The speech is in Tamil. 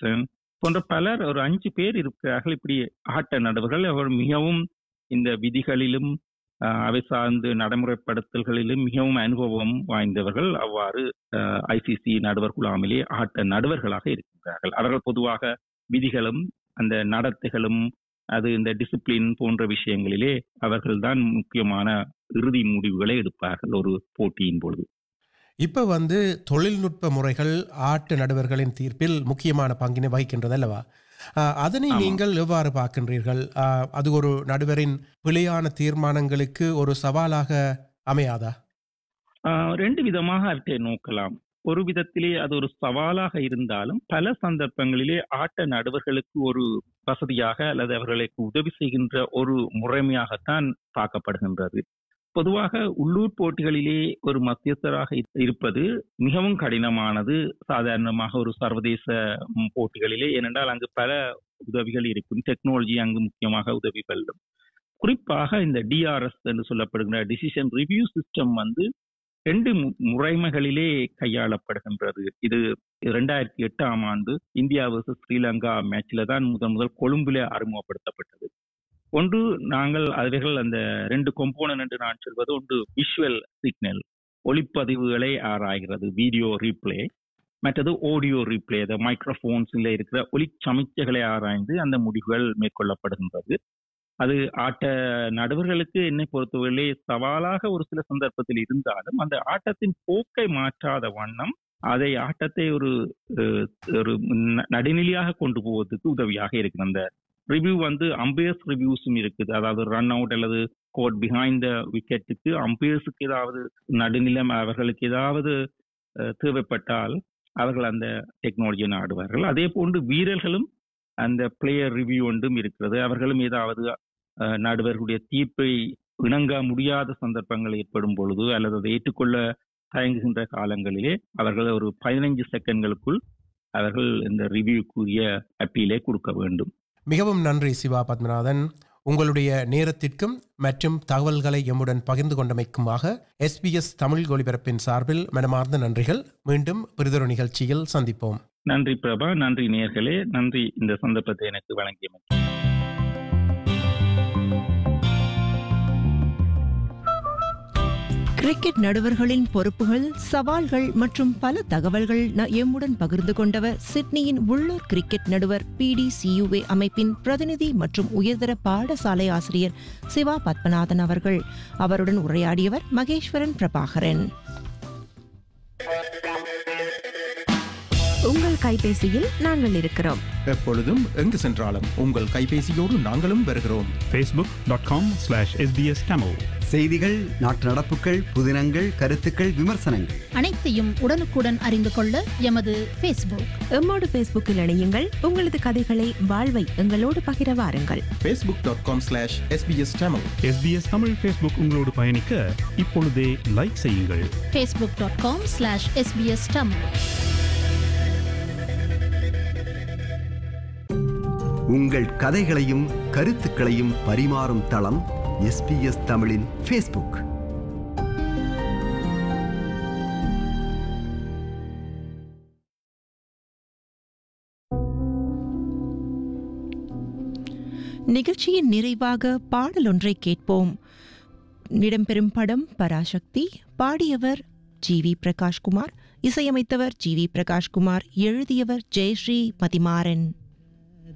ஜாக்சன் போன்ற பலர் ஒரு அஞ்சு பேர் இருக்கிறார்கள் இப்படி ஆட்ட நடுவர்கள் அவர் மிகவும் இந்த விதிகளிலும் ஆஹ், அவை சார்ந்து நடைமுறைப்படுத்தல்களிலும் மிகவும் அனுபவம் வாய்ந்தவர்கள் அவ்வாறு ஐசிசி நடுவர் குழாமிலே ஆட்ட நடுவர்களாக இருக்கின்றார்கள் அவர்கள் பொதுவாக விதிகளும் அந்த நடத்தைகளும் அது இந்த டிசிப்ளின் போன்ற விஷயங்களிலே அவர்கள்தான் முக்கியமான இறுதி முடிவுகளை எடுப்பார்கள் ஒரு போட்டியின் பொழுது இப்ப வந்து தொழில்நுட்ப முறைகள் ஆட்டு நடுவர்களின் தீர்ப்பில் முக்கியமான பங்கினை வகிக்கின்றது அல்லவா ஆஹ், அதனை ஆமாம். நீங்கள் எவ்வாறு பார்க்கின்றீர்கள் ஆஹ், அது ஒரு நடுவரின் பிழையான தீர்மானங்களுக்கு ஒரு சவாலாக அமையாதா ஆஹ் ரெண்டு விதமாக அவற்றை நோக்கலாம் ஒரு விதத்திலே அது ஒரு சவாலாக இருந்தாலும் பல சந்தர்ப்பங்களிலே ஆட்ட நடுவர்களுக்கு ஒரு வசதியாக அல்லது அவர்களுக்கு உதவி செய்கின்ற ஒரு முறைமையாகத்தான் பார்க்கப்படுகின்றது பொதுவாக உள்ளூர் போட்டிகளிலே ஒரு மத்தியஸ்தராக இரு- இருப்பது மிகவும் கடினமானது சாதாரணமாக ஒரு சர்வதேச ம், போட்டிகளிலே ஏனென்றால் அங்கு பல உதவிகள் இருக்கும் டெக்னாலஜி அங்கு முக்கியமாக உதவி கொள்ளும் குறிப்பாக இந்த டிஆர்எஸ் என்று சொல்லப்படுகிற டிசிஷன் ரிவ்யூ சிஸ்டம் வந்து ரெண்டு மு- முறைமைகளிலே கையாளப்படுகின்றது இது இரண்டாயிரத்தி எட்டாம் ஆண்டு இந்தியா versus ஸ்ரீலங்கா மேட்ச்ல தான் முதன் முதல் கொழும்புல அறிமுகப்படுத்தப்பட்டது ஒன்று நாங்கள் அவர்கள் அந்த ரெண்டு கொம்போனன் என்று நான் சொல்வது ஒன்று விஷுவல் சிக்னல் ஒளிப்பதிவுகளை ஆராய்கிறது வீடியோ ரீப்ளே மற்றது ஆடியோ ரீப்ளே அந்த மைக்ரோஃபோன்ஸ்ல இருக்கிற ஒலி சமிச்சைகளை ஆராய்ந்து அந்த முடிவுகள் மேற்கொள்ளப்படுகின்றது அது ஆட்ட நடுவர்களுக்கு என்னை பொறுத்தவரையிலே சவாலாக ஒரு சில சந்தர்ப்பத்தில் இருந்தாலும் அந்த ஆட்டத்தின் போக்கை மாற்றாத வண்ணம் அதை ஆட்டத்தை ஒரு அஹ், ஒரு ந- நடுநிலையாக கொண்டு போவதற்கு உதவியாக இருக்குது அந்த ரிவ்யூ வந்து அம்பையர்ஸ் ரிவ்யூஸும் இருக்குது அதாவது ரன் அவுட் அல்லது கோட் பிஹைண்ட் த விக்கெட்டுக்கு அம்பையர்ஸுக்கு ஏதாவது நடுநிலம் அவர்களுக்கு ஏதாவது அஹ், தேவைப்பட்டால் அவர்கள் அந்த டெக்னாலஜியை நாடுவார்கள் அதே போன்று வீரர்களும் அந்த பிளேயர் ரிவ்யூ ஒன்றும் இருக்கிறது அவர்களும் ஏதாவது அஹ், நடுவர்களுடைய தீர்ப்பை இணங்க முடியாத சந்தர்ப்பங்கள் ஏற்படும் பொழுது அல்லது அதை ஏற்றுக்கொள்ள தயங்குகின்ற காலங்களிலே அவர்கள் ஒரு பதினைஞ்சு செகண்ட்களுக்குள் அவர்கள் இந்த ரிவ்யூக்குரிய அப்பீலை கொடுக்க வேண்டும் மிகவும் நன்றி சிவா பத்மநாதன் உங்களுடைய நேரத்திற்கும் மற்றும் தகவல்களை எம்முடன் பகிர்ந்து கொண்டமைக்குமாக எஸ்பிஎஸ் தமிழ் ஒலிபரப்பின் சார்பில் மனமார்ந்த நன்றிகள் மீண்டும் பிரிதொரு நிகழ்ச்சியில் சந்திப்போம் நன்றி பிரபா நன்றி நேர்களே நன்றி இந்த சந்தர்ப்பத்தை எனக்கு வழங்கியமைக்கு கிரிக்கெட் நடுவர்களின் பொறுப்புகள் சவால்கள் மற்றும் பல தகவல்கள் ந- எம்முடன் பகிர்ந்து கொண்டவர் சிட்னியின் உள்ளூர் கிரிக்கெட் நடுவர் பிடிசியுஏ அமைப்பின் பிரதிநிதி மற்றும் உயர்தர பாடசாலை ஆசிரியர் சிவா பத்மநாதன் அவர்கள் அவருடன் உரையாடியவர் மகேஸ்வரன் பிரபாகரன் உங்கள் கைபேசியில் நாங்கள் இருக்கிறோம் எப்பொழுதும் எங்கு சென்றாலும் உங்கள் கைபேசியோடு நாங்களும் வருகிறோம் facebook.com slash sbs tamil செய்திகள் நாட்டு நடப்புகள் புதினங்கள் கருத்துக்கள் விமர்சனங்கள் அனைத்தையும் உடனுக்குடன் அறிந்து கொள்ள எமது ஃபேஸ்புக் எம்மோடு பேஸ்புக்கில் இணையுங்கள் உங்களது கதைகளை வாழ்வை எங்களோடு பகிர வாருங்கள் facebook.com slash sbs tamil sbs Tamil Facebook உங்களோடு பயணிக்க இப்பொழுதே லைக் செய்யுங்கள் Facebook dot com slash SBS Tamil உங்கள் கதைகளையும் கருத்துக்களையும் பரிமாறும் தளம் எஸ்பிஎஸ் தமிழின் ஃபேஸ்புக் நிகழ்ச்சியின் நிறைவாக பாடலொன்றை கேட்போம் இடம்பெறும் படம் பராசக்தி பாடியவர் ஜி வி பிரகாஷ்குமார் இசையமைத்தவர் ஜி வி பிரகாஷ்குமார் எழுதியவர் ஜெயஸ்ரீ மதிமாறன்